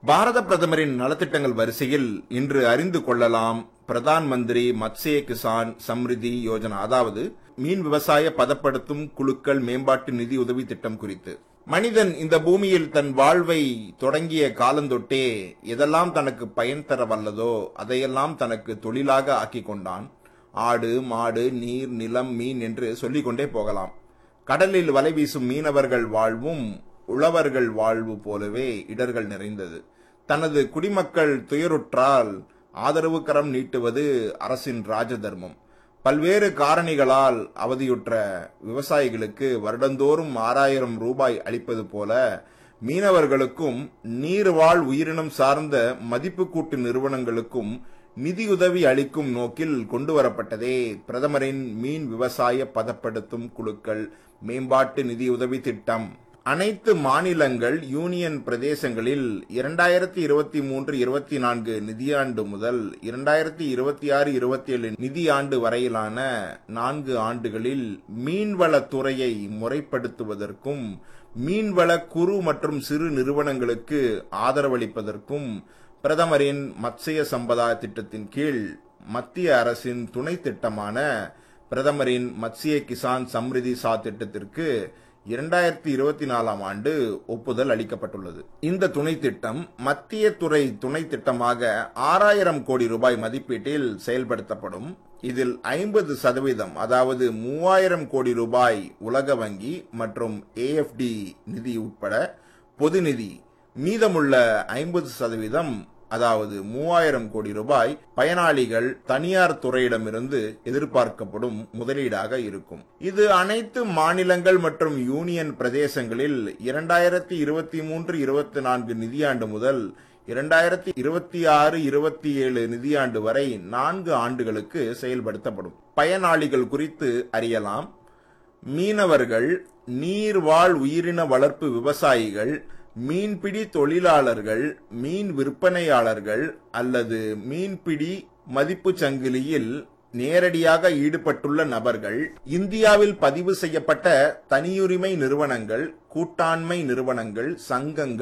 பாரத பிரதமரின் நலத்திட்டங்கள் வரிசையில் இன்று அறிந்து கொள்ளலாம் பிரதான் மந்திரி மத்ஸ்ய கிசான் சம்ரிதி யோஜனா அதாவது மீன் விவசாய பதப்படுத்தும் குழுக்கள் மேம்பாட்டு நிதி உதவி திட்டம் குறித்து மனிதன் இந்த பூமியில் தன் வாழ்வை தொடங்கிய காலந்தொட்டே எதெல்லாம் தனக்கு பயன் தர வல்லதோ அதையெல்லாம் தனக்கு தொழிலாக ஆக்கிக் கொண்டான் ஆடு மாடு நீர் நிலம் மீன் என்று சொல்லிக்கொண்டே போகலாம் கடலில் வலை வீசும் மீனவர்கள் வாழ்வும் உழவர்கள் வாழ்வு போலவே இடர்கள் நிறைந்தது தனது குடிமக்கள் துயருற்றால் ஆதரவு கரம் நீட்டுவது அரசின் ராஜ தர்மம் பல்வேறு காரணிகளால் அவதியுற்ற விவசாயிகளுக்கு வருடந்தோறும் ஆறாயிரம் ரூபாய் அளிப்பது போல மீனவர்களுக்கும் நீர்வாழ் உயிரினம் சார்ந்த மதிப்பு கூட்டு நிறுவனங்களுக்கும் நிதியுதவி அளிக்கும் நோக்கில் கொண்டுவரப்பட்டதே பிரதமரின் மீன் விவசாய பதப்படுத்தும் குழுக்கள் மேம்பாட்டு நிதியுதவி திட்டம் அனைத்து மாநிலங்கள் யூனியன் பிரதேசங்களில் இரண்டாயிரத்தி இருபத்தி மூன்று இருபத்தி நான்கு நிதியாண்டு முதல் இரண்டாயிரத்தி இருபத்தி ஆறு இருபத்தி ஏழு நிதியாண்டு வரையிலான நான்கு ஆண்டுகளில் மீன்வளத்துறையை முறைப்படுத்துவதற்கும் மீன்வள குறு மற்றும் சிறு நிறுவனங்களுக்கு ஆதரவளிப்பதற்கும் பிரதமரின் மத்ஸ்ய சம்பதா திட்டத்தின் கீழ் மத்திய அரசின் துணை திட்டமான பிரதமரின் மத்ஸ்ய கிசான் சம்ரிதி சா திட்டத்திற்கு இரண்டாயிரத்தி இருபத்தி நாலாம் ஆண்டு ஒப்புதல் அளிக்கப்பட்டுள்ளது இந்த துணை திட்டம் மத்திய துறை துணை திட்டமாக ஆறாயிரம் கோடி ரூபாய் மதிப்பீட்டில் செயல்படுத்தப்படும் இதில் ஐம்பது சதவீதம் அதாவது மூவாயிரம் கோடி ரூபாய் உலக வங்கி மற்றும் ஏஎஃப்டி நிதி உட்பட பொது நிதி மீதமுள்ள ஐம்பது சதவீதம் அதாவது மூவாயிரம் கோடி ரூபாய் பயனாளிகள் தனியார் துறையிடமிருந்து எதிர்பார்க்கப்படும் முதலீடாக இருக்கும் இது அனைத்து மாநிலங்கள் மற்றும் யூனியன் பிரதேசங்களில் இரண்டாயிரத்தி இருபத்தி மூன்று இருபத்தி நான்கு நிதியாண்டு முதல் இரண்டாயிரத்தி இருபத்தி ஆறு இருபத்தி ஏழு நிதியாண்டு வரை நான்கு ஆண்டுகளுக்கு செயல்படுத்தப்படும் பயனாளிகள் குறித்து அறியலாம் மீனவர்கள் நீர்வாழ் உயிரின வளர்ப்பு விவசாயிகள் மீன்பிடி தொழிலாளர்கள் மீன் விற்பனையாளர்கள் அல்லது மீன்பிடி மதிப்பு சங்கிலியில் நேரடியாக ஈடுபட்டுள்ள நபர்கள் இந்தியாவில் பதிவு செய்யப்பட்ட தனியுரிமை நிறுவனங்கள் கூட்டாண்மை நிறுவனங்கள் சங்கங்கள்